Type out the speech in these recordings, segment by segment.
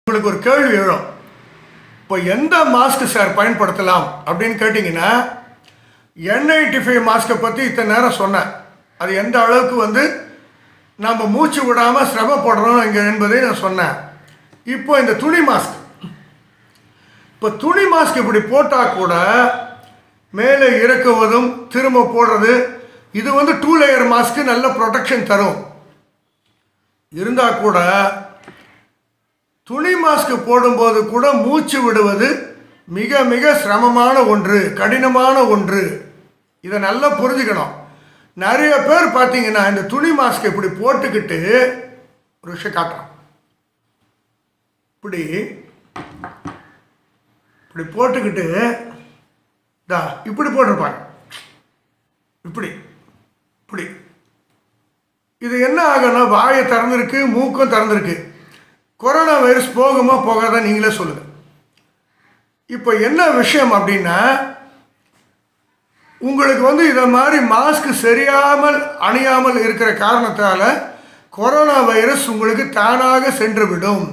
உங்களுக்கு ஒரு கேள்வி எழும் இப்போ எந்த மாஸ்க் சார் பயன்படுத்தலாம் அப்படின்னு கேட்டிங்கன்னா என் நைன்டி ஃபைவ் மாஸ்க்கை பற்றி இத்தனை நேரம் சொன்னேன் அது எந்த அளவுக்கு வந்து நம்ம மூச்சு விடாமல் சிரமப்படுறோம் இங்கே என்பதை நான் சொன்னேன் இப்போ இந்த துணி மாஸ்க் இப்போ துணி மாஸ்க் இப்படி போட்டால் கூட மேலே இறக்குவதும் திரும்ப போடுறது இது வந்து டூ லேயர் மாஸ்க்கு நல்ல ப்ரொடெக்ஷன் தரும் இருந்தால் கூட துணி மாஸ்க் போடும்போது கூட மூச்சு விடுவது மிக மிக சிரமமான ஒன்று கடினமான ஒன்று இதை நல்லா புரிஞ்சுக்கணும் நிறைய பேர் பார்த்தீங்கன்னா இந்த துணி மாஸ்க் இப்படி போட்டுக்கிட்டு ஒரு விஷயம் காட்டுறோம் இப்படி இப்படி போட்டுக்கிட்டு தா இப்படி போட்டிருப்பாங்க இப்படி இப்படி இது என்ன ஆகும்னா வாயை திறந்துருக்கு மூக்கும் திறந்துருக்கு கொரோனா வைரஸ் போகுமா போகாதா நீங்களே சொல்லுங்கள் இப்போ என்ன விஷயம் அப்படின்னா உங்களுக்கு வந்து இதை மாதிரி மாஸ்க் சரியாமல் அணியாமல் இருக்கிற காரணத்தால் கொரோனா வைரஸ் உங்களுக்கு தானாக சென்று விடும்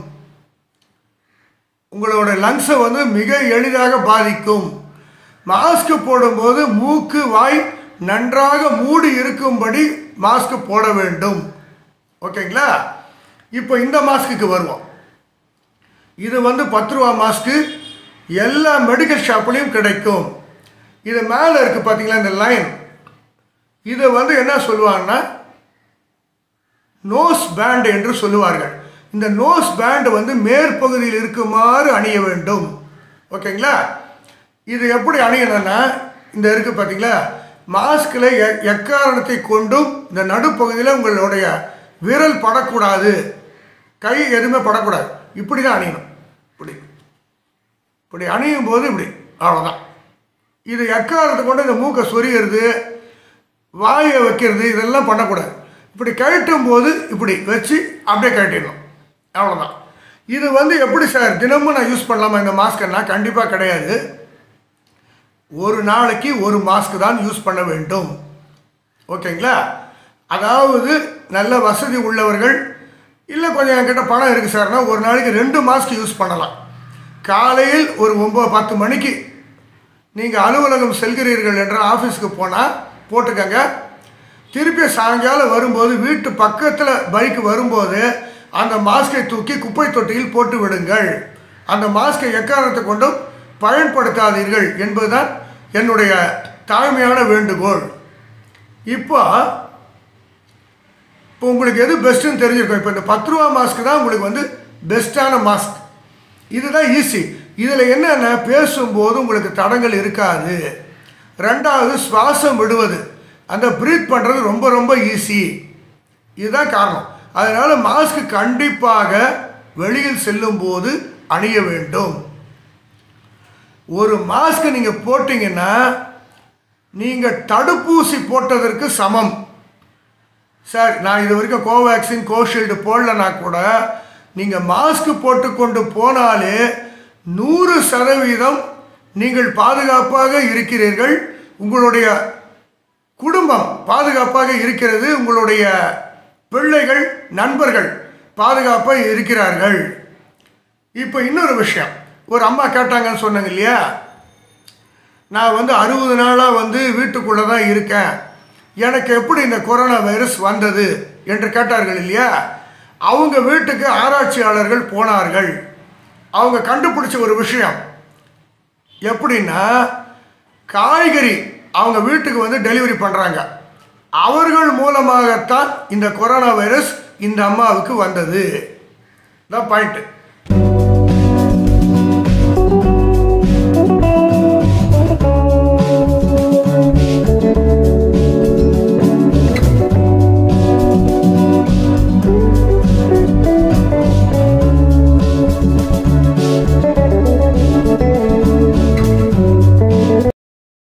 உங்களோட லங்ஸை வந்து மிக எளிதாக பாதிக்கும் மாஸ்க் போடும்போது மூக்கு வாய் நன்றாக மூடி இருக்கும்படி மாஸ்க் போட வேண்டும் ஓகேங்களா இப்போ இந்த மாஸ்க்குக்கு வருவோம் இது வந்து பத்து ரூபா மாஸ்க்கு எல்லா மெடிக்கல் ஷாப்லேயும் கிடைக்கும் இது மேலே இருக்குது பார்த்தீங்களா இந்த லைன் இதை வந்து என்ன சொல்லுவாங்கன்னா நோஸ் பேண்ட் என்று சொல்லுவார்கள் இந்த நோஸ் பேண்ட் வந்து மேற்பகுதியில் இருக்குமாறு அணிய வேண்டும் ஓகேங்களா இது எப்படி அணியணும்னா இந்த இருக்குது பார்த்தீங்களா மாஸ்கில் எ எக்காரணத்தை கொண்டும் இந்த நடுப்பகுதியில் உங்களுடைய விரல் படக்கூடாது கை எதுவுமே படக்கூடாது இப்படி தான் அணியணும் இப்படி இப்படி அணியும் போது இப்படி அவ்வளோதான் இது எக்காரணத்தை கொண்டு இந்த மூக்கை சொரிகிறது வாயை வைக்கிறது இதெல்லாம் பண்ணக்கூடாது இப்படி கழட்டும் போது இப்படி வச்சு அப்படியே கழட்டிடணும் அவ்வளோதான் இது வந்து எப்படி சார் தினமும் நான் யூஸ் பண்ணலாமா இந்த மாஸ்க்குன்னா கண்டிப்பாக கிடையாது ஒரு நாளைக்கு ஒரு மாஸ்க் தான் யூஸ் பண்ண வேண்டும் ஓகேங்களா அதாவது நல்ல வசதி உள்ளவர்கள் இல்லை கொஞ்சம் என்கிட்ட பணம் இருக்குது சார்னா ஒரு நாளைக்கு ரெண்டு மாஸ்க் யூஸ் பண்ணலாம் காலையில் ஒரு ஒம்பது பத்து மணிக்கு நீங்கள் அலுவலகம் செல்கிறீர்கள் என்ற ஆஃபீஸுக்கு போனால் போட்டுக்கங்க திருப்பி சாயங்காலம் வரும்போது வீட்டு பக்கத்தில் பைக் வரும்போது அந்த மாஸ்கை தூக்கி குப்பை தொட்டியில் போட்டு விடுங்கள் அந்த மாஸ்கை எக்காரணத்தை கொண்டும் பயன்படுத்தாதீர்கள் என்பதுதான் என்னுடைய தாழ்மையான வேண்டுகோள் இப்போ இப்போ உங்களுக்கு எது பெஸ்ட்டுன்னு தெரிஞ்சிருக்கும் இப்போ இந்த பத்து ரூபா மாஸ்க் தான் உங்களுக்கு வந்து பெஸ்ட்டான மாஸ்க் இதுதான் ஈஸி இதில் என்னென்ன பேசும்போது உங்களுக்கு தடங்கள் இருக்காது ரெண்டாவது சுவாசம் விடுவது அந்த ப்ரீத் பண்ணுறது ரொம்ப ரொம்ப ஈஸி இதுதான் காரணம் அதனால் மாஸ்க் கண்டிப்பாக வெளியில் செல்லும்போது அணிய வேண்டும் ஒரு மாஸ்க் நீங்கள் போட்டிங்கன்னா நீங்கள் தடுப்பூசி போட்டதற்கு சமம் சார் நான் இது வரைக்கும் கோவேக்சின் கோஷீல்டு போடலனா கூட நீங்கள் மாஸ்க் போட்டுக்கொண்டு போனாலே நூறு சதவீதம் நீங்கள் பாதுகாப்பாக இருக்கிறீர்கள் உங்களுடைய குடும்பம் பாதுகாப்பாக இருக்கிறது உங்களுடைய பிள்ளைகள் நண்பர்கள் பாதுகாப்பாக இருக்கிறார்கள் இப்போ இன்னொரு விஷயம் ஒரு அம்மா கேட்டாங்கன்னு சொன்னாங்க இல்லையா நான் வந்து அறுபது நாளாக வந்து வீட்டுக்குள்ளே தான் இருக்கேன் எனக்கு எப்படி இந்த கொரோனா வைரஸ் வந்தது என்று கேட்டார்கள் இல்லையா அவங்க வீட்டுக்கு ஆராய்ச்சியாளர்கள் போனார்கள் அவங்க கண்டுபிடிச்ச ஒரு விஷயம் எப்படின்னா காய்கறி அவங்க வீட்டுக்கு வந்து டெலிவரி பண்ணுறாங்க அவர்கள் மூலமாகத்தான் இந்த கொரோனா வைரஸ் இந்த அம்மாவுக்கு வந்தது தான் பாயிண்ட்டு